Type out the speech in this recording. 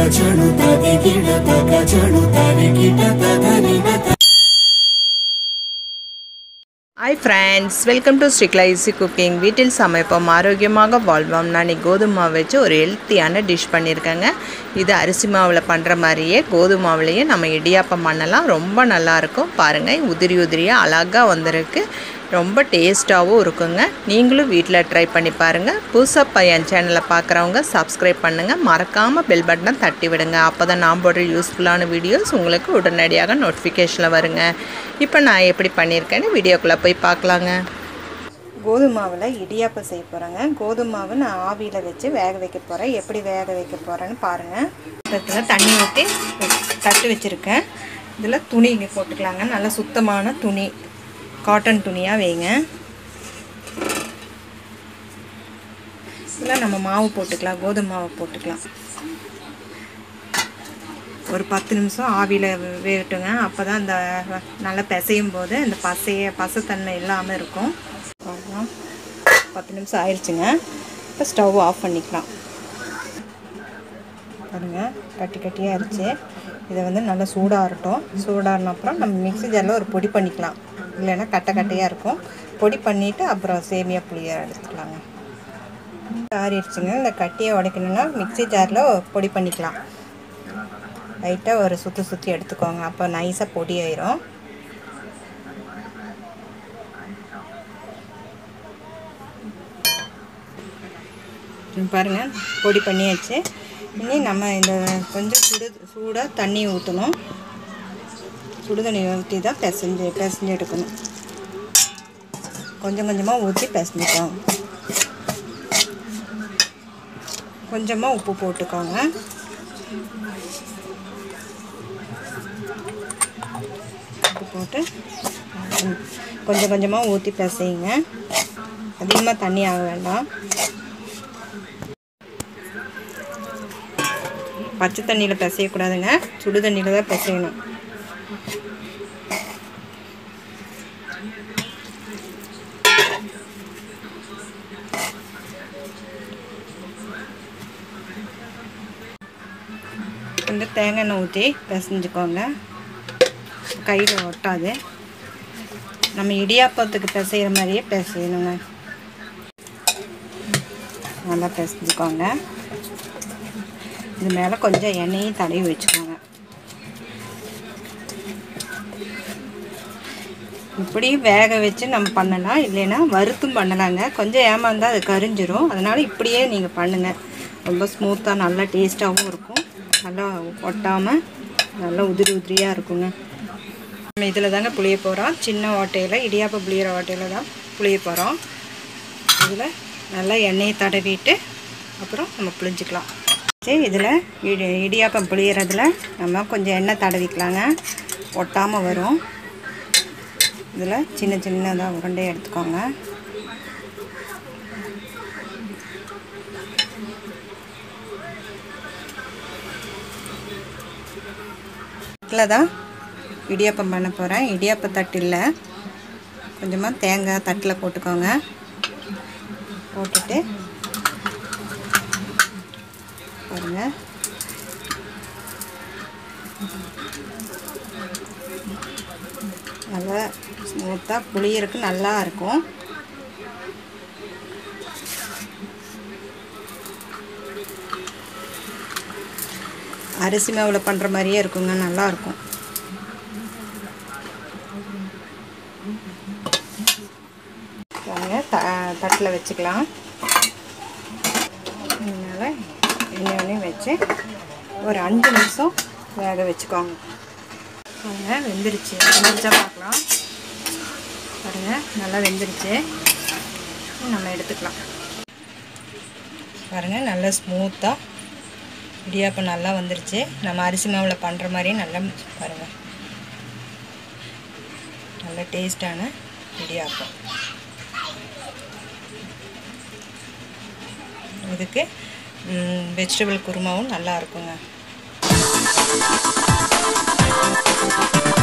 చణు తదిగిడ తగ చణు తరిగిట తదనిన ஹாய் ஃப்ரெண்ட்ஸ் வெல்கம் டு ஸ்ரீக்லா ஈஸி குக்கிங் வீட்டில் சமைப்போம் ஆரோக்கியமாக வாழ்வோம் நான் இன்னைக்கு கோதுமை மாவு வச்சு ஒரு ஹெல்த்தியான டிஷ் பண்ணியிருக்கேங்க இது அரிசி மாவில் பண்ணுற மாதிரியே கோதுமை மாவுலேயே நம்ம இடியாப்பம் பண்ணலாம் ரொம்ப நல்லாயிருக்கும் பாருங்கள் உதிரி உதிரியாக அழகாக வந்திருக்கு ரொம்ப டேஸ்ட்டாகவும் இருக்குங்க நீங்களும் வீட்டில் ட்ரை பண்ணி பாருங்கள் புதுசாக என் சேனலை பார்க்குறவங்க சப்ஸ்கிரைப் பண்ணுங்கள் மறக்காமல் பெல் பட்டனை தட்டி விடுங்க அப்போ தான் நான் போடுற யூஸ்ஃபுல்லான வீடியோஸ் உங்களுக்கு உடனடியாக நோட்டிஃபிகேஷனில் வருங்க இப்போ நான் எப்படி பண்ணியிருக்கேன்னு வீடியோக்குள்ளே போய் பார்க்கலாங்க கோதுமை மாவில் இடியாப்பம் செய்ய போகிறேங்க கோதுமை மாவு நான் ஆவியில் வச்சு வேக வைக்க போகிறேன் எப்படி வேக வைக்க போகிறேன்னு பாருங்கள் இதில் தண்ணி ஊற்றி தட்டு வச்சுருக்கேன் இதில் துணி இங்கே போட்டுக்கலாங்க நல்லா சுத்தமான துணி காட்டன் துணியாக வைங்க இதில் நம்ம மாவு போட்டுக்கலாம் கோதுமை மாவு போட்டுக்கலாம் ஒரு பத்து நிமிஷம் ஆவியில் வேகட்டுங்க அப்போ தான் இந்த நல்லா பிசையும் போது இந்த பசைய பசத்தன்மை இல்லாமல் இருக்கும் அவ்வளோதான். பத்து நிமிஷம் ஆயிடுச்சுங்க இப்போ ஸ்டவ் ஆஃப் பண்ணிக்கலாம் பாருங்க கட்டி கட்டியாக ஆயிடுச்சு இதை வந்து நல்லா சூடாகட்டும் சூடான அப்புறம் நம்ம மிக்ஸி ஜாரில் ஒரு பொடி பண்ணிக்கலாம் இல்லைன்னா கட்டை கட்டையாக இருக்கும் பொடி பண்ணிவிட்டு அப்புறம் சேமியா புளியை எடுத்துக்கலாங்க ஆறிடுச்சுங்க இந்த கட்டியை உடைக்கணுன்னா மிக்ஸி ஜாரில் பொடி பண்ணிக்கலாம் லைட்டாக ஒரு சுற்றி சுற்றி எடுத்துக்கோங்க அப்போ நைஸாக பொடி ஆயிரும் ம், பாருங்க பொடி பண்ணியாச்சு இனி நம்ம இந்த கொஞ்சம் சுடு சூடாக தண்ணி ஊற்றணும் சுடு தண்ணி ஊற்றி தான் பிசைஞ்சு பிசைஞ்சு எடுக்கணும் கொஞ்சம் கொஞ்சமாக ஊற்றி பிசைஞ்சுக்கோங்க கொஞ்சமாக உப்பு போட்டுக்கோங்க உப்பு போட்டு ம், கொஞ்சம் கொஞ்சமாக ஊற்றி பிசையுங்க அதிகமாக தண்ணி ஆக வேண்டாம் பச்சை தண்ணியில் பிசையக்கூடாதுங்க சுடு தண்ணியில் தான் பிசையணும் கொஞ்சம் தேங்காய் எண்ணெய் ஊற்றி பிசைஞ்சுக்கோங்க கையில் ஒட்டாது நம்ம இடியாப்பத்துக்கு பிசைகிற மாதிரியே பிசையணுங்க நல்லா பிசைஞ்சுக்கோங்க இது மேலே கொஞ்சம் எண்ணெயும் தடவி வச்சுக்கோங்க இப்படி வேக வச்சு நம்ம பண்ணலாம் இல்லைன்னா வறுத்தும் பண்ணலாங்க கொஞ்சம் ஏமாந்தால் அது கரிஞ்சிரும் அதனால் இப்படியே நீங்கள் பண்ணுங்கள் ரொம்ப ஸ்மூத்தாக நல்லா டேஸ்ட்டாகவும் இருக்கும் நல்லா ஒட்டாமல் நல்லா உதிரி உதிரியாக இருக்குங்க நம்ம இதில் தாங்க புளிய போகிறோம் சின்ன ஓட்டையில் இடியாப்பம் புளியிற ஓட்டையில் தான் புளிய போகிறோம் இதில் நல்லா எண்ணெயை தடவிட்டு அப்புறம் நம்ம புளிஞ்சிக்கலாம் சரி இதில் இடி இடியாப்பம் புளியறதுல நம்ம கொஞ்சம் எண்ணெய் தடவிக்கலாங்க ஒட்டாமல் வரும் இதில் சின்ன சின்னதாக உருண்டை எடுத்துக்கோங்க இதில் தான் இடியாப்பம் பண்ண போகிறேன் இடியாப்ப தட்டில் கொஞ்சமாக தேங்காய் தட்டில் போட்டுக்கோங்க போட்டுட்டு பாருங்க நல்லா ஸ்மூத்தாக புளியறதுக்கு நல்லா இருக்கும் அரிசி மாவில் பண்ணுற மாதிரியே இருக்குங்க நல்லா இருக்கும் பாருங்க த தட்டில் வச்சுக்கலாம் அதனால் எண்ணெய் எண்ணெய் வச்சு ஒரு அஞ்சு நிமிஷம் வேக வச்சுக்கோங்க பாருங்க வெந்துருச்சு வெந்துருச்சா பார்க்கலாம் பாருங்க நல்லா வெந்துருச்சு நம்ம எடுத்துக்கலாம் பாருங்க நல்லா ஸ்மூத்தாக இடியாப்பம் நல்லா வந்துருச்சு நம்ம அரிசி மாவில் பண்ணுற மாதிரியே நல்லா பாருங்கள் நல்ல டேஸ்டான இடியாப்பம் இதுக்கு வெஜிடபிள் குருமாவும் நல்லா இருக்குங்க